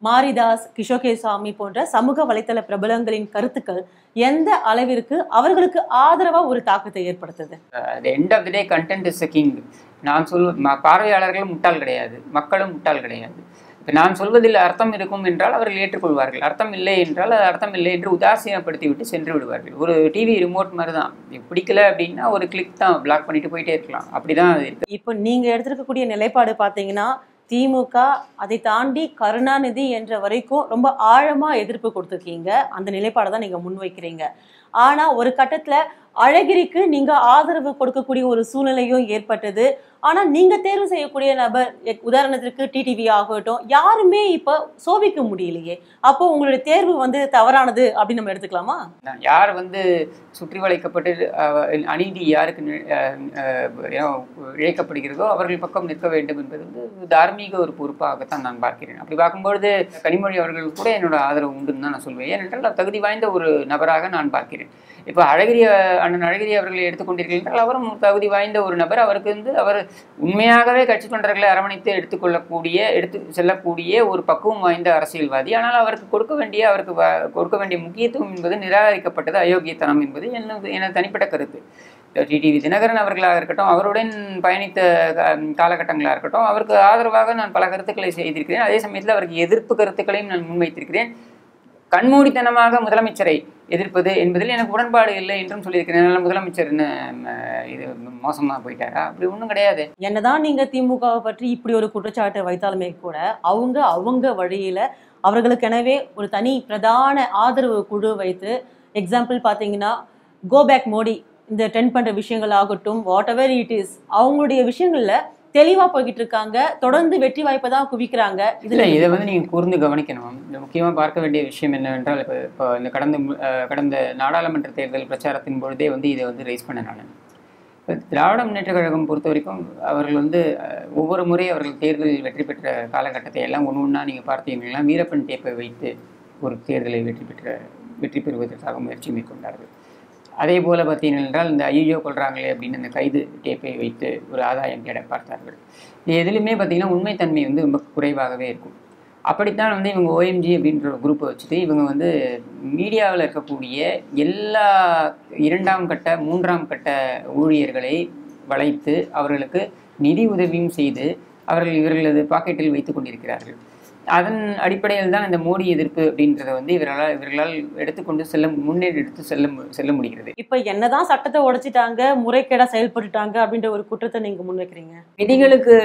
மாரிதாஸ் கிஷோகேசாமி போன்ற சமூக வலைத்தள பிரபலங்களின் கருத்துக்கள் எந்த அளவிற்கு அவர்களுக்கு ஆதரவா ஒரு தாக்கத்தை ஏற்படுத்துது the end of the day content is king நான் சொல் ம- பார்வையாளர்களும் முட்டாள் கிடையாது மக்களும் முட்டாள் கிடையாது இப்போ நான் சொல்வதில் அர்த்தம் இருக்கும் என்றால் அவர்கள் ஏற்றுக்கொள்வார்கள் அர்த்தம் இல்லை என்றால் அது அர்த்தம் இல்லை என்று உதாசீனப்படுத்தி விட்டு சென்று விடுவார்கள் ஒரு டிவி ரிமோட் மாதிரி தான் இது பிடிக்கல அப்படின்னா ஒரு கிளிக் தான் பிளாக் பண்ணிட்டு போயிட்டே இருக்கலாம் அப்படிதான் அது இருக்கு இப்போ நீங்க எடுத்திருக்கக்கூடிய நிலைப்பாடு பாத்தீங்கன்னா திமுக அதை தாண்டி கருணாநிதி என்ற வரைக்கும் ரொம்ப ஆழமா எதிர்ப்பு கொடுத்துருக்கீங்க அந்த நிலைப்பாடை தான் நீங்க முன்வைக்கிறீங்க ஆனா ஒரு கட்டத்துல அழகிரிக்கு நீங்க ஆதரவு கொடுக்கக்கூடிய ஒரு சூழ்நிலையும் ஏற்பட்டது ஆனா நீங்க தேர்வு செய்யக்கூடிய நபர் எ- உதாரணத்திற்கு டிடிவி ஆகட்டும் யாருமே இப்ப சோபிக்க முடியலையே அப்போ உங்களுடைய தேர்வு வந்து தவறானது அப்படின்னு நம்ம எடுத்துக்கலாமா தான். யார் வந்து சுற்றி வளைக்கப்பட்டு அஹ், அநீதி யாருக்கு நி- அஹ், அஹ், ஏனோ இழைக்கப்படுகிறதோ அவர்கள் பக்கம் நிற்க வேண்டும் என்பது வந்து தார்மீக ஒரு பொறுப்பாகத்தான் நான் பார்க்கிறேன் அப்படி பார்க்கும்பொழுது கனிமொழி அவர்கள் கூட என்னோட ஆதரவு உண்டுன்னு தான் நான் சொல்வேன் ஏனென்றால் அவர் தகுதி வாய்ந்த ஒரு நபராக நான் பார்க்கிறேன் இப்போ அழகிரி அஹ், அண்ணன் அழகிரி அவர்களை எடுத்துக்கொண்டீர்கள் என்றால் அவரும் ஒரு தகுதி வாய்ந்த ஒரு நபர் அவருக்கு வந்து அவர் உண்மையாகவே கட்சி தொண்டர்களை அரவணைத்து எடுத்துக்கொள்ளக்கூடிய எடுத்து செல்லக்கூடிய ஒரு பக்குவம் வாய்ந்த அரசியல்வாதி ஆனால் அவருக்கு கொடுக்க வேண்டிய அவருக்கு வ- கொடுக்க வேண்டிய முக்கியத்துவம் என்பது நிராகரிக்கப்பட்டது அயோக்கியத்தனம் என்பது எனது எனது தனிப்பட்ட கருத்து டிடிவி தினகரன் அவர்களாக இருக்கட்டும் அவருடன் பயணித்த கா- காலகட்டங்களாக இருக்கட்டும் அவருக்கு ஆதரவாக நான் பல கருத்துக்களை செய்திருக்கிறேன் அதே சமயத்தில் அவருக்கு எதிர்ப்பு கருத்துக்களையும் நான் முன்வைத்திருக்கிறேன் கண்மூடித்தனமாக முதலமைச்சரை எதிர்ப்பது என்பதில் எனக்கு உடன்பாடு இல்லை என்றும் சொல்லியிருக்கிறேன் அதனால முதலமைச்சர் என்ன ம, இது மோசமாக போயிட்டாரா அப்படி ஒன்றும் கிடையாது என்னதான் நீங்க திமுகவை பற்றி இப்படி ஒரு குற்றச்சாட்டை வைத்தாலுமே கூட அவங்க அவங்க வழியில அவர்களுக்கெனவே ஒரு தனி பிரதான ஆதரவு குழு வைத்து எக்ஸாம்பிள் பாத்தீங்கன்னா கோ பேக் மோடி இந்த ட்ரெண்ட் பண்ற விஷயங்கள் ஆகட்டும் வாட் எவர் இட் இஸ் அவங்களுடைய விஷயங்கள்ல தெளிவா போய்கிட்டு இருக்காங்க தொடர்ந்து வெற்றி வாய்ப்பை தான் குவிக்கிறாங்க இல்லை இதை வந்து நீங்கள் கூர்ந்து கவனிக்கணும் இந்த முக்கியமாக பார்க்க வேண்டிய விஷயம் என்னவென்றால் இப்போ இப்போ இந்த கடந்த மு- அஹ் கடந்த நாடாளுமன்ற தேர்தல் பிரச்சாரத்தின் பொழுதே வந்து இதை வந்து ரைஸ் பண்ண நான் இப்போ திராவிட முன்னேற்ற கழகம் பொறுத்த வரைக்கும் அவர்கள் வந்து அஹ், ஒவ்வொரு முறை அவர்கள் தேர்தலில் வெற்றி பெற்ற காலகட்டத்தை எல்லாம் ஒன்று ஒன்றா நீங்கள் பார்த்தீங்கன்னா வீரப்பன் டேப்பை வைத்து ஒரு தேர்தலை வெற்றி பெற்ற வெற்றி பெறுவதற்காக முயற்சி மேற்கொண்டார்கள் அதே போல் பார்த்தீர்கள் என்றால் இந்த ஐயோ கொள்றாங்களே அப்படின்னு அந்த கைது டேப்பை வைத்து ஒரு ஆதாயம் தேட பார்த்தார்கள் இது எதுலையுமே பார்த்தீங்கன்னா உண்மைத்தன்மை வந்து ரொம்ப குறைவாகவே இருக்கும் அப்படித்தான் வந்து இவங்க ஓஎம்ஜி அப்படின்ற ஒரு குரூப்பை வச்சுட்டு இவங்க வந்து மீடியாவில் இருக்கக்கூடிய எல்லா இரண்டாம் கட்ட மூன்றாம் கட்ட ஊழியர்களை வளைத்து அவர்களுக்கு நிதி உதவியும் செய்து அவர்கள் இவர்களது பாக்கெட்டில் வைத்து கொண்டிருக்கிறார்கள் அதன் அடிப்படையில் தான் இந்த மோடி எதிர்ப்பு அப்படின்றத வந்து இவர்களால் இவர்களால் எடுத்துக்கொண்டு செல்ல முன்னேறி எடுத்து செல்ல மு- செல்ல முடிகிறது இப்ப என்னதான் சட்டத்தை உடைச்சிட்டாங்க முறைகேடா செயல்பட்டுட்டாங்க அப்படின்ற ஒரு குற்றத்தை நீங்க முன்வைக்கிறீங்க விதிகளுக்கு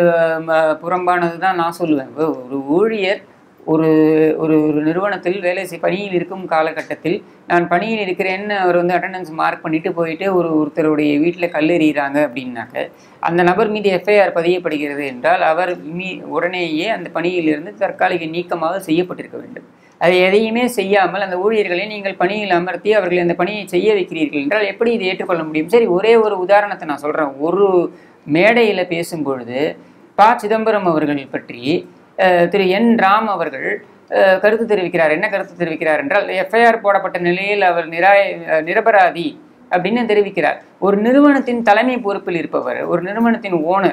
ம- புறம்பானது தான் நான் சொல்லுவேன் இப்போ ஒரு ஊழியர் ஒரு ஒரு ஒரு நிறுவனத்தில் வேலை செய் பணியில் இருக்கும் காலகட்டத்தில் நான் பணியில் இருக்கிறேன்னு அவர் வந்து அட்டண்டன்ஸ் மார்க் பண்ணிட்டு போயிட்டு ஒரு ஒருத்தருடைய வீட்டில் கல்லெறிகிறாங்க அப்படின்னாக்க அந்த நபர் மீது எஃப்ஐஆர் பதியப்படுகிறது என்றால் அவர் மீ உடனேயே அந்த பணியிலிருந்து தற்காலிக நீக்கமாக செய்யப்பட்டிருக்க வேண்டும் அதை எதையுமே செய்யாமல் அந்த ஊழியர்களை நீங்கள் பணியில் அமர்த்தி அவர்களை அந்த பணியை செய்ய வைக்கிறீர்கள் என்றால் எப்படி இதை ஏற்றுக்கொள்ள முடியும் சரி ஒரே ஒரு உதாரணத்தை நான் சொல்கிறேன் ஒரு மேடையில் பேசும்பொழுது ப சிதம்பரம் அவர்கள் பற்றி அஹ், திரு என் ராம் அவர்கள் அஹ், கருத்து தெரிவிக்கிறார் என்ன கருத்து தெரிவிக்கிறார் என்றால் எஃப்ஐஆர் போடப்பட்ட நிலையில் அவர் நிராய அஹ், நிரபராதி அப்படின்னு தெரிவிக்கிறார் ஒரு நிறுவனத்தின் தலைமை பொறுப்பில் இருப்பவர் ஒரு நிறுவனத்தின் ஓனர்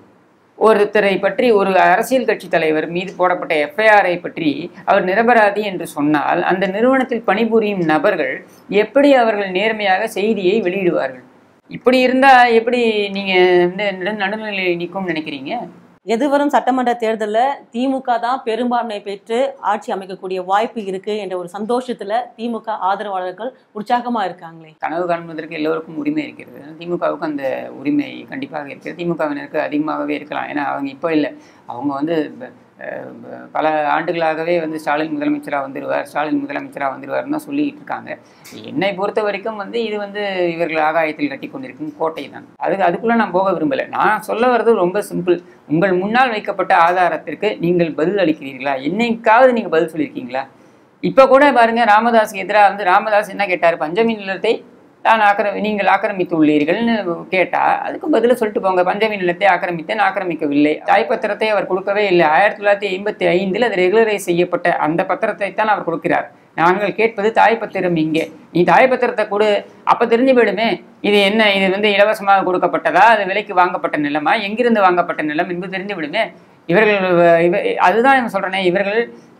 ஒருத்தரை பற்றி ஒரு அரசியல் கட்சி தலைவர் மீது போடப்பட்ட எஃப்ஐஆரை பற்றி அவர் நிரபராதி என்று சொன்னால் அந்த நிறுவனத்தில் பணிபுரியும் நபர்கள் எப்படி அவர்கள் நேர்மையாக செய்தியை வெளியிடுவார்கள் இப்படி இருந்தா எப்படி நீங்க வந்து நடு- நடுநிலை நிற்கும்னு நினைக்கிறீங்க எதிர்வரும் சட்டமன்ற தேர்தல்ல திமுக தான் பெரும்பான்மை பெற்று ஆட்சி அமைக்கக்கூடிய வாய்ப்பு இருக்கு என்ற ஒரு சந்தோஷத்துல திமுக ஆதரவாளர்கள் உற்சாகமா இருக்காங்களே கனவு காண்பதற்கு எல்லோருக்கும் உரிமை இருக்கிறது திமுகவுக்கு அந்த உரிமை கண்டிப்பாக இருக்கிறது திமுகவினருக்கு அதிகமாகவே இருக்கலாம் ஏன்னா அவங்க இப்போ இல்லை அவங்க வந்து ப- அஹ் ப- பல ஆண்டுகளாகவே வந்து ஸ்டாலின் முதலமைச்சராக வந்துடுவார் ஸ்டாலின் முதலமைச்சராக வந்துடுவார்னு தான் சொல்லிட்டு இருக்காங்க என்னை பொறுத்த வரைக்கும் வந்து இது வந்து இவர்கள் ஆகாயத்தில் கட்டி கொண்டிருக்கும் கோட்டை தான் அதுக்கு அதுக்குள்ளே நான் போக விரும்பலை நான் சொல்ல வர்றது ரொம்ப சிம்பிள் உங்கள் முன்னால் வைக்கப்பட்ட ஆதாரத்திற்கு நீங்கள் பதில் அளிக்கிறீர்களா என்னைக்காவது நீங்கள் பதில் சொல்லியிருக்கீங்களா இப்போ கூட பாருங்க ராமதாஸுக்கு எதிராக வந்து ராமதாஸ் என்ன கேட்டார் பஞ்சமி நிலத்தை தான் ஆக்கிரமி நீங்கள் ஆக்கிரமித்துள்ளீர்கள்னு கேட்டா அதுக்கு பதில சொல்லிட்டு போங்க பஞ்சமி நிலத்தை ஆக்கிரமித்தேன் ஆக்கிரமிக்கவில்லை தாய் பத்திரத்தை அவர் கொடுக்கவே இல்லை ஆயிரத்தி தொள்ளாயிரத்தி ஐம்பத்தி ஐந்தில் அது ரெகுலரைஸ் செய்யப்பட்ட அந்த பத்திரத்தை தான் அவர் கொடுக்கிறார் நாங்கள் கேட்பது தாய் பத்திரம் இங்கே நீ தாய் பத்திரத்தை கொடு அப்போ தெரிஞ்சு போயிடுமே இது என்ன இது வந்து இலவசமாக கொடுக்கப்பட்டதா அது விலைக்கு வாங்கப்பட்ட நிலமா எங்கிருந்து வாங்கப்பட்ட நிலம் என்பது தெரிந்து விடுமே இவர்கள் இவ அதுதான் நான் சொல்றேனே இவர்கள்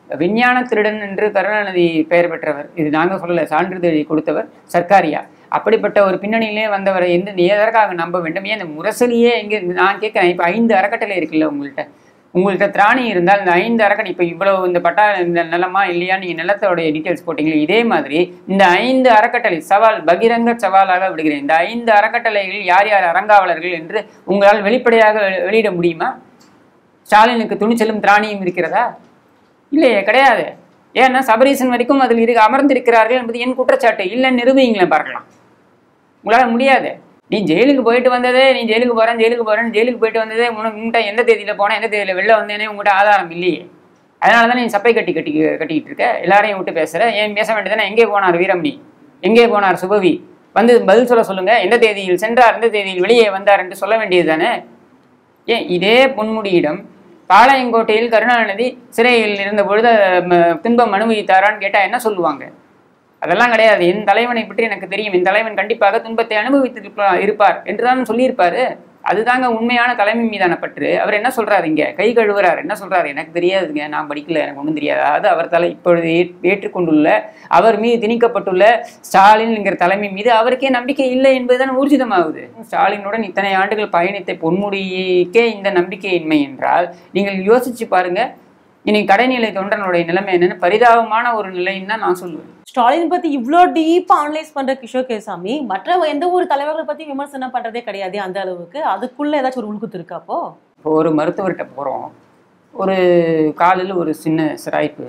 விஞ்ஞான திருடன் என்று கருணாநிதி பெயர் பெற்றவர் இது நாங்கள் சொல்லலை சான்றிதழை கொடுத்தவர் சர்க்காரியா அப்படிப்பட்ட ஒரு பின்னணியிலே வந்தவரை எந்த எதற்காக நம்ப வேண்டும் ஏன் இந்த முரசொலியே எங்கே நான் கேட்குறேன் இப்போ ஐந்து அறக்கட்டளை இருக்குல்ல உங்கள்கிட்ட உங்கள்கிட்ட திராணி இருந்தால் இந்த ஐந்து அறக்கட்டளை இப்போ இவ்வளவு இந்த பட்டா இந்த நிலமா இல்லையா நீங்கள் நிலத்தோடைய டீட்டெயில்ஸ் போட்டீங்களே இதே மாதிரி இந்த ஐந்து அறக்கட்டளை சவால் பகிரங்க சவாலாக விடுகிறேன் இந்த ஐந்து அறக்கட்டளைகள் யார் யார் அறங்காவலர்கள் என்று உங்களால் வெளிப்படையாக வெ- வெளியிட முடியுமா ஸ்டாலினுக்கு துணிச்சலும் திராணியும் இருக்கிறதா இல்லையே கிடையாது ஏன்னா சபரீசன் வரைக்கும் அதில் இரு அமர்ந்திருக்கிறார்கள் என்பது என் குற்றச்சாட்டு இல்லைன்னு நிரூபிங்களேன் பார்க்கலாம் உங்களால் முடியாது நீ ஜெயிலுக்கு போயிட்டு வந்ததே நீ ஜெயிலுக்கு போகிறேன் ஜெயிலுக்கு போகிறேன் ஜெயிலுக்கு போயிட்டு வந்ததே உனக்கு உங்கள்கிட்ட எந்த தேதியில் போனேன் எந்த தேதியில் வெளில வந்தேனே உங்கள்கிட்ட ஆதாரம் இல்லையே அதனால தான் நீ சப்பை கட்டி கட்டி கட்டிக்கிட்டு இருக்க எல்லாரையும் விட்டு பேசுகிற ஏன் பேச வேண்டியதுதானே எங்கே போனார் வீரமணி எங்கே போனார் சுபவி வந்து பதில் சொல்ல சொல்லுங்க எந்த தேதியில் சென்றார் எந்த தேதியில் வெளியே வந்தார் என்று சொல்ல வேண்டியது தானே ஏன் இதே பொன்முடியிடம் பாளையங்கோட்டையில் கருணாநிதி சிறையில் இருந்த பொழுது ம, துன்பம் அனுபவித்தாரான்னு கேட்டால் என்ன சொல்லுவாங்க அதெல்லாம் கிடையாது என் தலைவனை பற்றி எனக்கு தெரியும் என் தலைவன் கண்டிப்பாக துன்பத்தை அனுபவித்து இருப்பார் என்றுதான் சொல்லியிருப்பாரு அதுதாங்க உண்மையான தலைமை மீதான பற்று அவர் என்ன சொல்றாரு இங்க கை கழுவுறாரு என்ன சொல்றாரு எனக்கு தெரியாதுங்க நான் படிக்கல எனக்கு ஒன்றும் தெரியாது அதாவது அவர் தலை இப்பொழுது ஏற்- ஏற்றுக்கொண்டுள்ள அவர் மீது திணிக்கப்பட்டுள்ள ஸ்டாலின்ங்கிற தலைமை மீது அவருக்கே நம்பிக்கை இல்லை என்பதுதான் ஊர்ஜிதமாகுது ஸ்டாலினுடன் இத்தனை ஆண்டுகள் பயணித்த பொன்முடிக்கே இந்த நம்பிக்கையின்மை என்றால் நீங்கள் யோசிச்சு பாருங்க இனி கடைநிலை தொண்டனுடைய நிலைமை என்னன்னு பரிதாபமான ஒரு நிலைன்னு தான் நான் சொல்லுவேன் ஸ்டாலின் பத்தி இவ்ளோ டீப்பா அனலைஸ் பண்ற கிஷோர் கேசாமி மற்ற எந்த ஒரு தலைவர்களை பத்தி விமர்சனம் பண்றதே கிடையாது அந்த அளவுக்கு அதுக்குள்ள ஏதாச்சும் ஒரு உள்குத்து இருக்கா அப்போ இப்போ ஒரு மருத்துவர்கிட்ட போகிறோம் ஒரு காலில் ஒரு சின்ன சிராய்ப்பு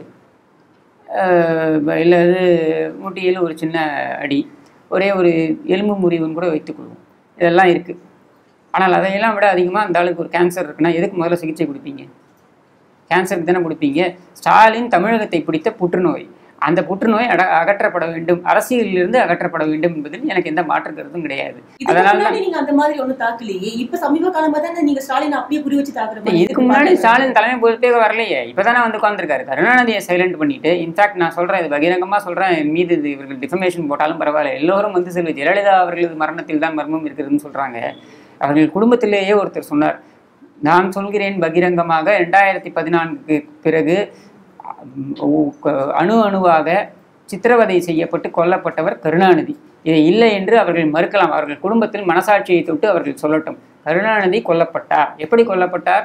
இல்லை முட்டியில் ஒரு சின்ன அடி ஒரே ஒரு எலும்பு முறிவுன்னு கூட வைத்துக்கொள்வோம் இதெல்லாம் இருக்குது ஆனால் அதையெல்லாம் விட அதிகமாக அந்த ஆளுக்கு ஒரு கேன்சர் இருக்குன்னா எதுக்கு முதல்ல சிகிச்சை கொடுப்பீங்க கேன்சருக்கு தானே கொடுப்பீங்க ஸ்டாலின் தமிழகத்தை பிடித்த புற்றுநோய் அந்த புற்றுநோய் அட அகற்றப்பட வேண்டும் அரசியலிலிருந்து அகற்றப்பட வேண்டும் என்பதில் எனக்கு எந்த மாற்று கருத்தும் கிடையாது இதுக்கு அதனால முன்னாடி நீங்க அந்த மாதிரி ஒண்ணு தாக்கலையே இப்ப சமீப காலமா தான் நீங்க ஸ்டாலின் அப்படியே குறி வச்சு தாக்குற மாதிரி இதுக்கு முன்னாடி ஸ்டாலின் தலைமை பொறுப்பே வரலையே இப்பதானே வந்து உட்காந்துருக்காரு கருணாநிதியை சைலண்ட் பண்ணிட்டு இன்ஃபேக்ட் நான் சொல்றேன் இது பகிரங்கமா சொல்றேன் என் மீது இது இவர்கள் டிஃபமேஷன் போட்டாலும் பரவாயில்ல எல்லோரும் வந்து செல்வி ஜெயலலிதா அவர்களது மரணத்தில் தான் மர்மம் இருக்கிறதுன்னு சொல்றாங்க அவர்கள் குடும்பத்திலேயே ஒருத்தர் சொன்னார் நான் சொல்கிறேன் பகிரங்கமாக ரெண்டாயிரத்தி பதினான்கு பிறகு உம், அணு அணுவாக சித்திரவதை செய்யப்பட்டு கொல்லப்பட்டவர் கருணாநிதி இதை இல்லை என்று அவர்கள் மறுக்கலாம் அவர்கள் குடும்பத்தில் மனசாட்சியை தொட்டு அவர்கள் சொல்லட்டும் கருணாநிதி கொல்லப்பட்டார் எப்படி கொல்லப்பட்டார்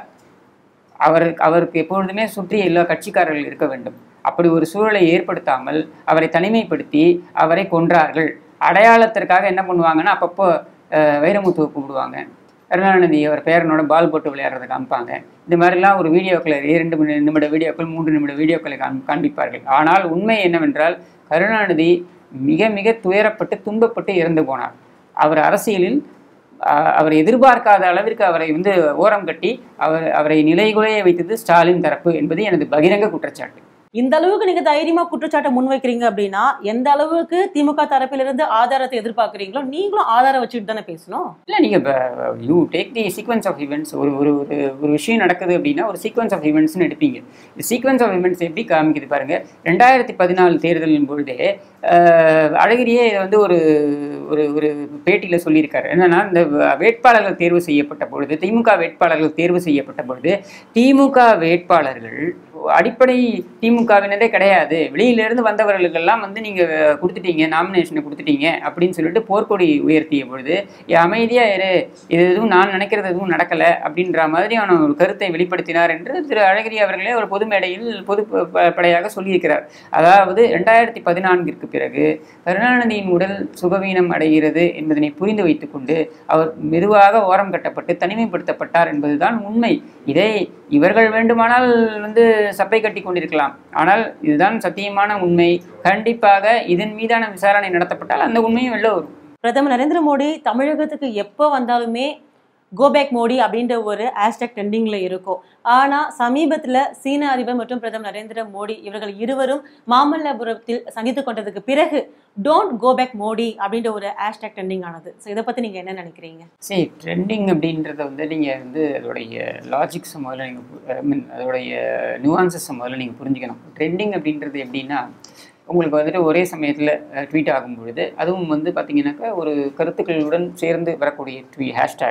அவர் அவருக்கு எப்பொழுதுமே சுற்றி எல்லா கட்சிக்காரர்கள் இருக்க வேண்டும் அப்படி ஒரு சூழலை ஏற்படுத்தாமல் அவரை தனிமைப்படுத்தி அவரை கொன்றார்கள் அடையாளத்திற்காக என்ன பண்ணுவாங்கன்னா அப்பப்போ அஹ், வைரமுத்துவை கூப்பிடுவாங்க கருணாநிதி அவர் பேரனோட பால் போட்டு விளையாடுறதை காமிப்பாங்க இந்த மாதிரிலாம் ஒரு வீடியோக்களை இரண்டு மணி நிமிட வீடியோக்கள் மூன்று நிமிட வீடியோக்களை காண் காண்பிப்பார்கள் ஆனால் உண்மை என்னவென்றால் கருணாநிதி மிக மிக துயரப்பட்டு துன்பப்பட்டு இறந்து போனார் அவர் அரசியலில் ஆஹ், அவர் எதிர்பார்க்காத அளவிற்கு அவரை வந்து ஓரம் கட்டி அவர் அவரை நிலைகுலைய வைத்தது ஸ்டாலின் தரப்பு என்பது எனது பகிரங்க குற்றச்சாட்டு இந்த அளவுக்கு நீங்க தைரியமா குற்றச்சாட்டை முன்வைக்கிறீங்க அப்படின்னா எந்த அளவுக்கு திமுக தரப்பிலிருந்து ஆதாரத்தை எதிர்பார்க்கறீங்களோ நீங்களும் ஆதாரம் வச்சுட்டு தானே பேசணும் இல்லை நீங்கள் you take the sequence of events ஒரு ஒரு ஒரு ஒரு விஷயம் நடக்குது அப்படின்னா ஒரு சீக்வன்ஸ் ஆஃப் ஈவெண்ட்ஸ்னு எடுப்பீங்க இந்த சீக்வன்ஸ் ஆஃப் ஈவெண்ட்ஸ் எப்படி காமிக்குது பாருங்க ரெண்டாயிரத்தி பதினாலு தேர்தலின் பொழுதே ஆஹ், அழகிரியே இதை வந்து ஒரு ஒரு ஒரு பேட்டியில் சொல்லியிருக்காரு என்னன்னா இந்த வேட்பாளர்கள் தேர்வு செய்யப்பட்ட பொழுது திமுக வேட்பாளர்கள் தேர்வு செய்யப்பட்ட பொழுது திமுக வேட்பாளர்கள் அடிப்படை திமுகவினரே கிடையாது வெளியிலிருந்து வந்தவர்களுக்கெல்லாம் வந்து நீங்க கொடுத்துட்டீங்க நாமினேஷனை கொடுத்துட்டீங்க அப்படின்னு சொல்லிட்டு போர்க்கொடி உயர்த்திய பொழுது "ஏ, அமைதியா இரு இது எதுவும் நான் நினைக்கிறது எதுவும் நடக்கல அப்படின்ற மாதிரியான ஒரு கருத்தை வெளிப்படுத்தினார் என்று திரு அழகிரி அவர்களே ஒரு பொது மேடையில் பொது ப- ப- படையாக சொல்லியிருக்கிறார் அதாவது ரெண்டாயிரத்தி பதினான்கிற்கு பிறகு கருணாநிதியின் உடல் சுகவீனம் அடைகிறது என்பதனை புரிந்து வைத்துக்கொண்டு அவர் மெதுவாக ஓரம் கட்டப்பட்டு தனிமைப்படுத்தப்பட்டார் என்பதுதான் உண்மை இதை இவர்கள் வேண்டுமானால் வந்து சப்பை கட்டி கொண்டிருக்கலாம் ஆனால் இதுதான் சத்தியமான உண்மை கண்டிப்பாக இதன் மீதான விசாரணை நடத்தப்பட்டால் அந்த உண்மையும் வெளில வரும் பிரதமர் நரேந்திர மோடி தமிழகத்துக்கு எப்போ வந்தாலுமே கோபேக் மோடி அப்படின்ற ஒரு ஹேஷ்டாக் ட்ரெண்டிங்ல இருக்கும் ஆனா சமீபத்துல சீன அதிபர் மற்றும் பிரதமர் நரேந்திர மோடி இவர்கள் இருவரும் மாமல்லபுரத்தில் சந்தித்து கொண்டதுக்கு பிறகு டோன்ட் கோபேக் மோடி அப்படின்ற ஒரு ஹேஷ்டாக் ட்ரெண்டிங் ஆனது ஸோ இதை பத்தி நீங்க என்ன நினைக்கிறீங்க சரி ட்ரெண்டிங் அப்படின்றத வந்து நீங்கள் வந்து அதோடைய லாஜிக்ஸை முதல்ல நீங்கள் ஐ மீன் அதோடைய நியூவான்சஸை முதல்ல நீங்கள் புரிஞ்சுக்கணும் ட்ரெண்டிங் அப்படின்றது எப்படின்னா உங்களுக்கு வந்துட்டு ஒரே சமயத்தில் ட்வீட் ஆகும் பொழுது அதுவும் வந்து பார்த்தீங்கன்னாக்கா ஒரு கருத்துக்களுடன் சேர்ந்து வரக்கூடிய ட்வீ ஹேஷ்டேக்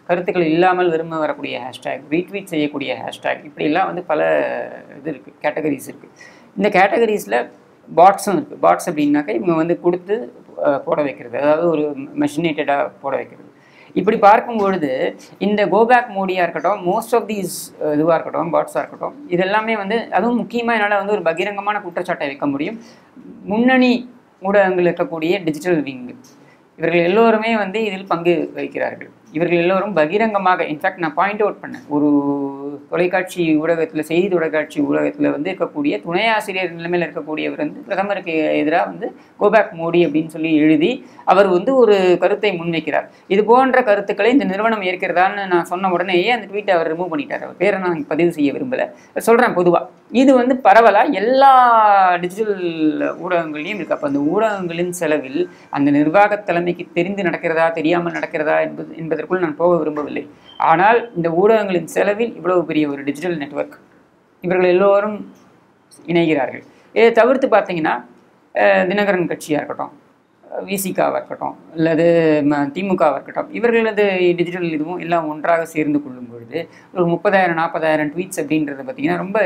கருத்துக்கள் இல்லாமல் விரும்ப வரக்கூடிய ஹேஷ்டேக் ரீட்வீட் செய்யக்கூடிய ஹேஷ்டேக் இப்படிலாம் வந்து பல இது இருக்குது கேட்டகரிஸ் இருக்குது இந்த கேட்டகரிஸில் பாட்ஸும் இருக்குது பாட்ஸ் அப்படின்னாக்கா இவங்க வந்து கொடுத்து அஹ், போட வைக்கிறது அதாவது ஒரு மெஷினேட்டடாக போட வைக்கிறது இப்படி பார்க்கும் பொழுது இந்த கோபேக் மோடியாக இருக்கட்டும் மோஸ்ட் ஆஃப் தீஸ் இதுவாக இருக்கட்டும் பாட்ஸாக இருக்கட்டும் இது எல்லாமே வந்து அதுவும் முக்கியமாக என்னால் வந்து ஒரு பகிரங்கமான குற்றச்சாட்டை வைக்க முடியும் முன்னணி ஊடகங்கள் இருக்கக்கூடிய டிஜிட்டல் விங் இவர்கள் எல்லோருமே வந்து இதில் பங்கு வகிக்கிறார்கள் இவர்கள் எல்லோரும் பகிரங்கமாக இன்ஃபேக்ட் நான் பாயிண்ட் அவுட் பண்ணேன் ஒரு தொலைக்காட்சி ஊடகத்தில் செய்தி தொலைக்காட்சி ஊடகத்தில் வந்து இருக்கக்கூடிய துணை ஆசிரியர் நிலைமையில் இருக்கக்கூடியவர் வந்து பிரதமருக்கு எதிராக வந்து கோபேக் மோடி அப்படின்னு சொல்லி எழுதி அவர் வந்து ஒரு கருத்தை முன்வைக்கிறார் இது போன்ற கருத்துக்களை இந்த நிறுவனம் ஏற்கிறதான்னு நான் சொன்ன உடனேயே அந்த ட்வீட்டை அவர் ரிமூவ் பண்ணிட்டார் அவர் பேரை நான் பதிவு செய்ய விரும்பலை சொல்கிறேன் பொதுவாக இது வந்து பரவலாக எல்லா டிஜிட்டல் ஊடகங்கள்லையும் இருக்குது அப்போ அந்த ஊடகங்களின் செலவில் அந்த நிர்வாக தலைமைக்கு தெரிந்து நடக்கிறதா தெரியாமல் நடக்கிறதா என்பது என்பதற்குள் நான் போக விரும்பவில்லை ஆனால் இந்த ஊடகங்களின் செலவில் இவ்வளவு பெரிய ஒரு டிஜிட்டல் நெட்வொர்க் இவர்கள் எல்லோரும் இணைகிறார்கள் இதை தவிர்த்து பார்த்தீங்கன்னா அஹ், தினகரன் கட்சியாக இருக்கட்டும் விசிகாவாக இருக்கட்டும் அல்லது ம- திமுகவாக இருக்கட்டும் இவர்களது டிஜிட்டல் இதுவும் எல்லாம் ஒன்றாக சேர்ந்து கொள்ளும் பொழுது ஒரு முப்பதாயிரம் நாற்பதாயிரம் ட்வீட்ஸ் அப்படின்றத பார்த்தீங்கன்னா ரொம்ப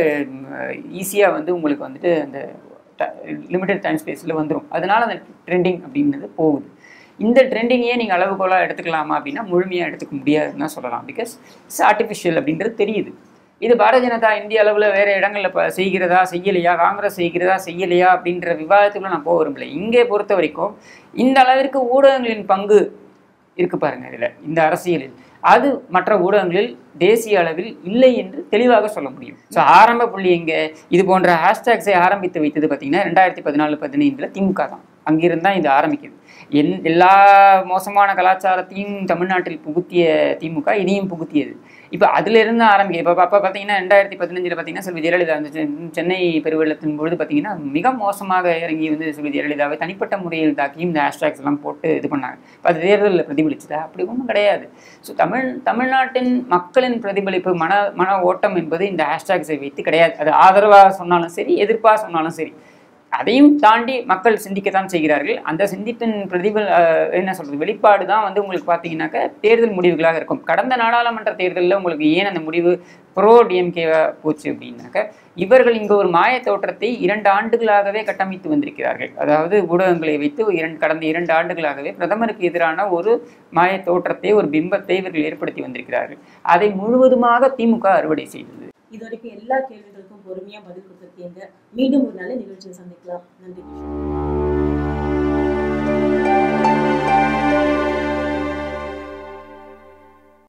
ஈஸியாக வந்து உங்களுக்கு வந்துட்டு அந்த லிமிடெட் டைம் ஸ்பேஸில் வந்துடும் அதனால அந்த ட்ரெண்டிங் அப்படின்றது போகுது இந்த ட்ரெண்டிங்கையே நீங்கள் அளவுகோலாக எடுத்துக்கலாமா அப்படின்னா முழுமையாக எடுத்துக்க முடியாதுன்னு தான் சொல்லலாம் பிகாஸ் இட்ஸ் ஆர்டிஃபிஷியல் அப்படின்றது தெரியுது இது பாரதிய ஜனதா இந்திய அளவில் வேறு இடங்களில் இப்போ செய்கிறதா செய்யலையா காங்கிரஸ் செய்கிறதா செய்யலையா அப்படின்ற விவாதத்துக்குள்ள நான் போக விரும்பல இங்கே பொறுத்த வரைக்கும் இந்த அளவிற்கு ஊடகங்களின் பங்கு இருக்கு பாருங்க இதில் இந்த அரசியலில் அது மற்ற ஊடகங்களில் தேசிய அளவில் இல்லை என்று தெளிவாக சொல்ல முடியும் ஸோ ஆரம்ப புள்ளி எங்கே இது போன்ற ஹேஷ்டேக்ஸை ஆரம்பித்து வைத்தது பார்த்தீங்கன்னா ரெண்டாயிரத்தி பதினாலு பதினைந்தில் திமுக தான் அங்கிருந்து தான் இது ஆரம்பிக்குது என் எல்லா மோசமான கலாச்சாரத்தையும் தமிழ்நாட்டில் புகுத்திய திமுக இதையும் புகுத்தியது இப்போ அதிலிருந்து ஆரம்பிக்குது இப்போ அப்போ பார்த்தீங்கன்னா ரெண்டாயிரத்தி பதினஞ்சில் பார்த்தீங்கன்னா செல்வி ஜெயலலிதா அந்த சென்- சென்னை பெருவெள்ளத்தின் பொழுது பார்த்தீங்கன்னா மிக மோசமாக இறங்கி வந்து செல்வி ஜெயலலிதாவை தனிப்பட்ட முறையில் தாக்கியும் இந்த ஹேஷ்டாக்ஸ் எல்லாம் போட்டு இது பண்ணாங்க இப்போ அது தேர்தலில் பிரதிபலிச்சுதா அப்படி ஒன்றும் கிடையாது ஸோ தமிழ் தமிழ்நாட்டின் மக்களின் பிரதிபலிப்பு மன மன ஓட்டம் என்பது இந்த ஹேஷ்டாக்ஸை வைத்து கிடையாது அது ஆதரவாக சொன்னாலும் சரி எதிர்ப்பாக சொன்னாலும் சரி அதையும் தாண்டி மக்கள் சிந்திக்கத்தான் செய்கிறார்கள் அந்த சிந்திப்பின் பிரதிபல் அஹ், என்ன சொல்றது வெளிப்பாடு தான் வந்து உங்களுக்கு பார்த்தீங்கன்னாக்க தேர்தல் முடிவுகளாக இருக்கும் கடந்த நாடாளுமன்ற தேர்தலில் உங்களுக்கு ஏன் அந்த முடிவு ப்ரோ டிஎம்கேவா போச்சு அப்படின்னாக்க இவர்கள் இங்கு ஒரு மாய தோற்றத்தை இரண்டு ஆண்டுகளாகவே கட்டமைத்து வந்திருக்கிறார்கள் அதாவது ஊடகங்களை வைத்து இரண்டு கடந்த இரண்டு ஆண்டுகளாகவே பிரதமருக்கு எதிரான ஒரு மாய தோற்றத்தை ஒரு பிம்பத்தை இவர்கள் ஏற்படுத்தி வந்திருக்கிறார்கள் அதை முழுவதுமாக திமுக அறுவடை செய்தது இது வரைக்கும் எல்லா கேள்விகளுக்கும் பொறுமையா பதில் கொடுத்துருக்கீங்க மீண்டும் ஒரு நல்ல நிகழ்ச்சியை சந்திக்கலாம் நன்றி கிஷோர்